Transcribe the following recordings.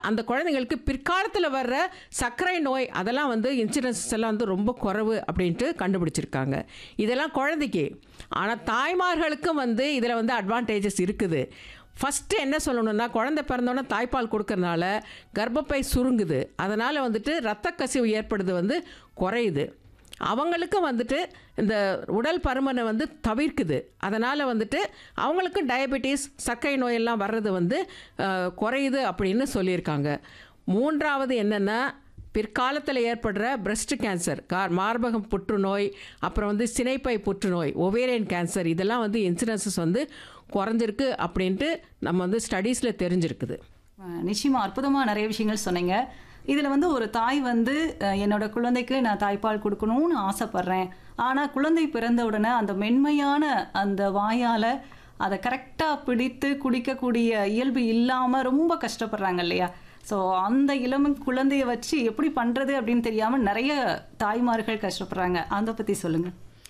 அந்த குழந்தைங்களுக்கு பிற்காலத்தில் வர்ற சர்க்கரை நோய் அதெல்லாம் வந்து இன்சூரன்ஸஸ் எல்லாம் வந்து ரொம்ப குறைவு அப்படின்ட்டு கண்டுபிடிச்சிருக்காங்க இதெல்லாம் குழந்தைக்கு ஆனால் தாய்மார்களுக்கும் வந்து இதில் வந்து அட்வான்டேஜஸ் இருக்குது ஃபஸ்ட்டு என்ன சொல்லணும்னா குழந்தை பிறந்தோன்னே தாய்ப்பால் கொடுக்கறனால கர்ப்பப்பை சுருங்குது அதனால் வந்துட்டு இரத்த கசிவு ஏற்படுது வந்து குறையுது அவங்களுக்கும் வந்துட்டு இந்த உடல் பருமனை வந்து தவிர்க்குது அதனால் வந்துட்டு அவங்களுக்கும் டயபெட்டிஸ் சர்க்கரை நோயெல்லாம் வர்றது வந்து அஹ், குறையுது அப்படின்னு சொல்லியிருக்காங்க மூன்றாவது என்னென்னா பிற்காலத்தில் ஏற்படுற பிரஸ்ட் கேன்சர் கா மார்பகம் புற்றுநோய் அப்புறம் வந்து சினைப்பை புற்றுநோய் ஒவேரியன் கேன்சர் இதெல்லாம் வந்து இன்சூரன்சஸ் வந்து குறைஞ்சிருக்கு அப்படின்ட்டு நம்ம வந்து ஸ்டடீஸில் தெரிஞ்சிருக்குது அஹ் நிச்சயமா அற்புதமா நிறைய விஷயங்கள் சொன்னீங்க இதுல வந்து ஒரு தாய் வந்து அஹ், என்னோட குழந்தைக்கு நான் தாய்ப்பால் கொடுக்கணும்னு ஆசைப்படுறேன் ஆனா குழந்தை பிறந்த உடனே அந்த மென்மையான அந்த வாயால அதை கரெக்டா பிடித்து குடிக்கக்கூடிய இயல்பு இல்லாம ரொம்ப கஷ்டப்படுறாங்க இல்லையா ஸோ அந்த இளம் குழந்தைய வச்சு எப்படி பண்றது அப்படின்னு தெரியாம நிறைய தாய்மார்கள் கஷ்டப்படுறாங்க அதை பத்தி சொல்லுங்க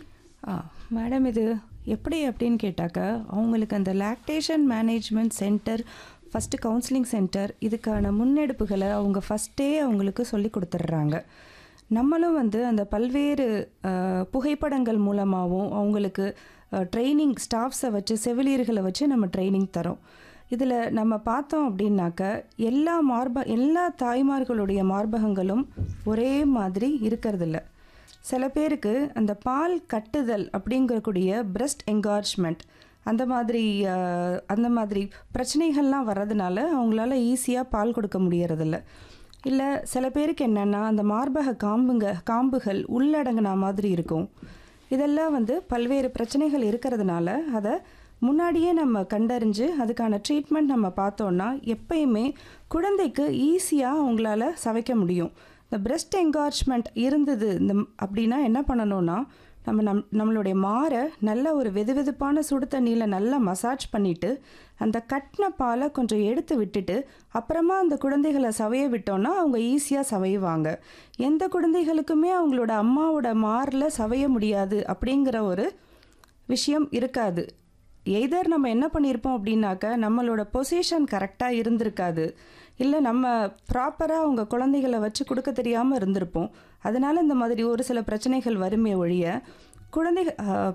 ஆ மேடம் இது எப்படி அப்படின்னு கேட்டாக்க அவங்களுக்கு அந்த lactation management centre first counselling centre இதுக்கான முன்னெடுப்புகளை அவங்க ஃபஸ்ட்டே அவங்களுக்கு சொல்லி கொடுத்துட்றாங்க நம்மளும் வந்து அந்த பல்வேறு ஆ, புகைப்படங்கள் மூலமாகவும் அவங்களுக்கு ட்ரைனிங் ஸ்டாஃப்ஸை வச்சு செவிலியர்களை வச்சு நம்ம ட்ரைனிங் தரோம் இதில் நம்ம பார்த்தோம் அப்படின்னாக்க எல்லா மார்ப எல்லா தாய்மார்களுடைய மார்பகங்களும் ஒரே மாதிரி இருக்கிறதில்ல சில பேருக்கு அந்த பால் கட்டுதல் அப்படிங்கக்கூடிய பிரஸ்ட் என்கார்ஜ்மெண்ட் அந்த மாதிரி அஹ், அந்த மாதிரி பிரச்சனைகள்லாம் வர்றதுனால அவங்களால ஈஸியாக பால் கொடுக்க முடியறதில்ல இல்லை சில பேருக்கு என்னென்னா அந்த மார்பக காம்புங்க காம்புகள் உள்ளடங்கின மாதிரி இருக்கும் இதெல்லாம் வந்து பல்வேறு பிரச்சனைகள் இருக்கிறதுனால அதை முன்னாடியே நம்ம கண்டறிஞ்சு அதுக்கான ட்ரீட்மெண்ட் நம்ம பார்த்தோன்னா எப்பயுமே குழந்தைக்கு ஈஸியாக அவங்களால சவைக்க முடியும் இந்த பிரஸ்ட் என்கார்ஜ்மெண்ட் இருந்தது இந்த அப்படின்னா என்ன பண்ணணும்னா நம்ம நம் நம்மளுடைய மாரை நல்ல ஒரு வெதுவெதுப்பான சுடு தண்ணியில் நல்லா மசாஜ் பண்ணிவிட்டு அந்த கட்டின பாலை கொஞ்சம் எடுத்து விட்டுட்டு அப்புறமா அந்த குழந்தைகளை சவைய விட்டோம்னா அவங்க ஈஸியாக சவையுவாங்க எந்த குழந்தைகளுக்குமே அவங்களோட அம்மாவோட மாரில் சவைய முடியாது அப்படிங்கிற ஒரு விஷயம் இருக்காது எய்தர் நம்ம என்ன பண்ணியிருப்போம் அப்படின்னாக்க நம்மளோட பொசிஷன் கரெக்டாக இருந்திருக்காது இல்லை நம்ம ப்ராப்பராக அவங்க குழந்தைகளை வச்சு கொடுக்க தெரியாமல் இருந்திருப்போம் அதனால இந்த மாதிரி ஒரு சில பிரச்சனைகள் வருமே ஒழிய குழந்தைகள்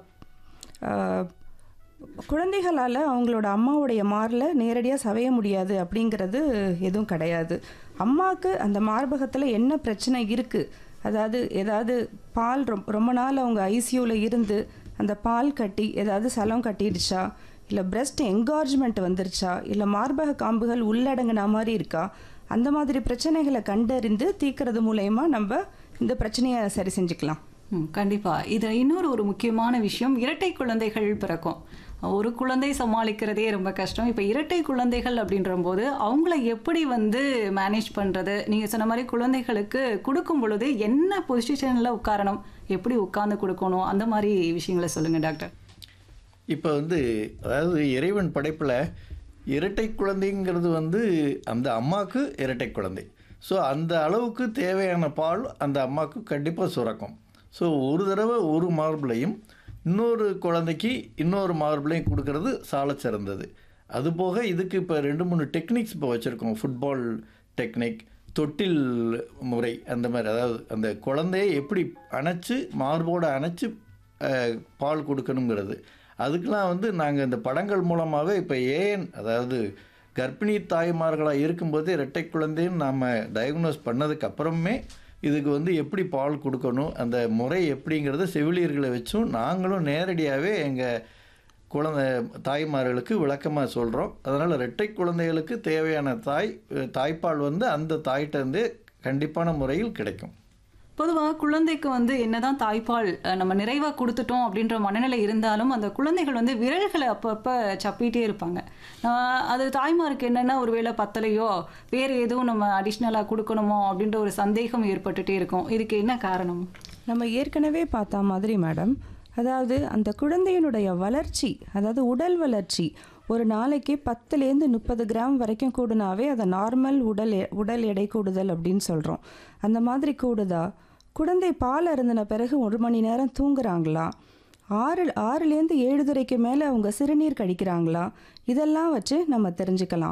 குழந்தைகளால் அவங்களோட அம்மாவுடைய மாரில் நேரடியாக சவைய முடியாது அப்படிங்கிறது எதுவும் கிடையாது அம்மாவுக்கு அந்த மார்பகத்தில் என்ன பிரச்சனை இருக்குது அதாவது ஏதாவது பால் ரொம்ப ரொம்ப நாள் அவங்க ஐசியூவில் இருந்து அந்த பால் கட்டி ஏதாவது சலம் கட்டிடுச்சா இல்லை பிரஸ்ட் என்கார்ஜ்மெண்ட் வந்துருச்சா இல்லை மார்பக காம்புகள் உள்ளடங்கின மாதிரி இருக்கா அந்த மாதிரி பிரச்சனைகளை கண்டறிந்து தீர்க்கறது மூலயமா நம்ம இந்த பிரச்சனையை சரி செஞ்சுக்கலாம் ம், கண்டிப்பா இது இன்னொரு ஒரு முக்கியமான விஷயம் இரட்டை குழந்தைகள் பிறக்கும் ஒரு குழந்தை சமாளிக்கிறதே ரொம்ப கஷ்டம் இப்போ இரட்டை குழந்தைகள் அப்படின்ற போது அவங்கள எப்படி வந்து மேனேஜ் பண்றது நீங்க சொன்ன மாதிரி குழந்தைகளுக்கு கொடுக்கும் பொழுது என்ன பொசிஷன்ல உட்காரணும் எப்படி உட்கார்ந்து கொடுக்கணும் அந்த மாதிரி விஷயங்களை சொல்லுங்க டாக்டர் இப்போ வந்து அதாவது இறைவன் படைப்பில் இரட்டை குழந்தைங்கிறது வந்து அந்த அம்மாவுக்கு இரட்டை குழந்தை ஸோ அந்த அளவுக்கு தேவையான பால் அந்த அம்மாவுக்கு கண்டிப்பாக சுரக்கும் ஸோ ஒரு தடவை ஒரு மார்பிளையும் இன்னொரு குழந்தைக்கு இன்னொரு மார்பிளையும் கொடுக்கறது சால சிறந்தது அதுபோக இதுக்கு இப்போ ரெண்டு மூணு டெக்னிக்ஸ் இப்போ வச்சுருக்கோம் ஃபுட்பால் டெக்னிக் தொட்டில் முறை அந்த மாதிரி அதாவது அந்த குழந்தையை எப்படி அணைச்சு மார்போடு அணைச்சு அஹ், பால் கொடுக்கணுங்கிறது அதுக்கெலாம் வந்து நாங்கள் இந்த படங்கள் மூலமாகவே இப்போ ஏஎன் அதாவது கர்ப்பிணி தாய்மார்களாக இருக்கும்போது இரட்டை குழந்தைன்னு நாம் டயக்னோஸ் பண்ணதுக்கு அப்புறமே இதுக்கு வந்து எப்படி பால் கொடுக்கணும் அந்த முறை எப்படிங்கிறத செவிலியர்களை வச்சும் நாங்களும் நேரடியாகவே எங்கள் குழந்தை தாய்மார்களுக்கு விளக்கமாக சொல்கிறோம் அதனால் இரட்டை குழந்தைகளுக்கு தேவையான தாய் தாய்ப்பால் வந்து அந்த தாய்கிட்டேருந்தே கண்டிப்பான முறையில் கிடைக்கும் பொதுவாக குழந்தைக்கு வந்து என்னதான் தாய்ப்பால் அஹ், நம்ம நிறைவாக கொடுத்துட்டோம் அப்படின்ற மனநிலை இருந்தாலும் அந்த குழந்தைகள் வந்து விரல்களை அப்பப்போ சப்பிட்டே இருப்பாங்க ஆஹ், அது தாய்மாருக்கு என்னென்னா ஒருவேளை பத்தலையோ வேறு எதுவும் நம்ம அடிஷ்னலாக கொடுக்கணுமோ அப்படின்ற ஒரு சந்தேகம் ஏற்பட்டுட்டே இருக்கும் இதுக்கு என்ன காரணம் நம்ம ஏற்கனவே பார்த்த மாதிரி மேடம் அதாவது அந்த குழந்தையினுடைய வளர்ச்சி அதாவது உடல் வளர்ச்சி ஒரு நாளைக்கு பத்துலேருந்து முப்பது கிராம் வரைக்கும் கூடுனாவே அதை நார்மல் உடல் எ- உடல் எடை கூடுதல் அப்படின்னு சொல்கிறோம் அந்த மாதிரி கூடுதா குழந்தை பால் அருந்தின பிறகு ஒரு மணி நேரம் தூங்குறாங்களா ஆறு ஆறுலேருந்து ஏழு துறைக்கு மேலே அவங்க சிறுநீர் கழிக்கிறாங்களா இதெல்லாம் வச்சு நம்ம தெரிஞ்சுக்கலாம்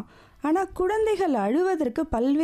ஆனால் குழந்தைகள் அழுவதற்கு பல்வேறு